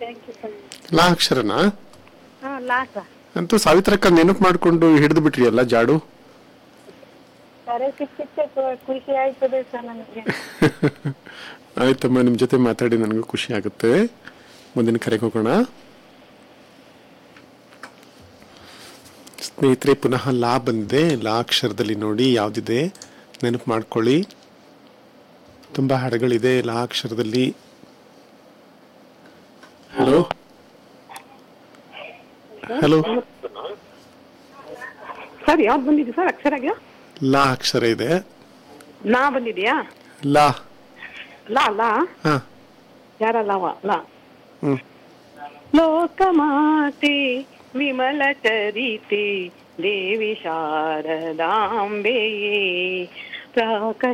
thank you sir ಲಾ ಅಕ್ಷರನಾ ಹಾ ಲಾಸ ಅಂತೂ ಸಾವಿತ್ರಕ್ಕ ನೆನಪು ಮಾಡ್ಕೊಂಡು ಹಿಡಿದು ಬಿಟ್ರಿ ಅಲ್ಲ ಜಾಡು ಕರೆ ಸಿಕ್ಕಿತ್ತೆ ಖುಷಿ ಆಯ್ತದೆ ಸರ್ ನನಗೆ ಆಯ್ತಮ್ಮ ನಿಮ್ಮ ಜೊತೆ ಮಾತಾಡಿ ನನಗೂ ಖುಷಿ ಆಗುತ್ತೆ ಮುಂದಿನ ಕರೆಗೆ ಹೋಗೋಣ ಸ್ನೇಹಿತರೆ ಪುನಃ ಲಾ ಬಂದಿದೆ ಲಾ ಅಕ್ಷರದಲ್ಲಿ ನೋಡಿ ಯಾವುದಿದೆ ನೆನಪು ಮಾಡ್ಕೊಳ್ಳಿ ತುಂಬ ಹಾಡುಗಳಿದೆ ಲಾ ಅಕ್ಷರದಲ್ಲಿ ಹಲೋ ಹಲೋ ಸರ್ ಯಾವ್ದು ಬಂದಿದೆ ಸರ್ ಅಕ್ಷರಾಗ ಲಾ ಅಕ್ಷರ ಇದೆ ಲಾ ಬಂದಿದೆಯಾ ಲಾ ಲಾ ಲಾ ಹಾ ಯಾರ ಲಾವ ಲಾ ಹ್ಮ್ ಲೋಕಮಾತೆ ವಿಮಲ ಚರಿತೆ ದೇವಿ ಶಾರದಾಂಬೆಯೇ ಪ್ರಾಕ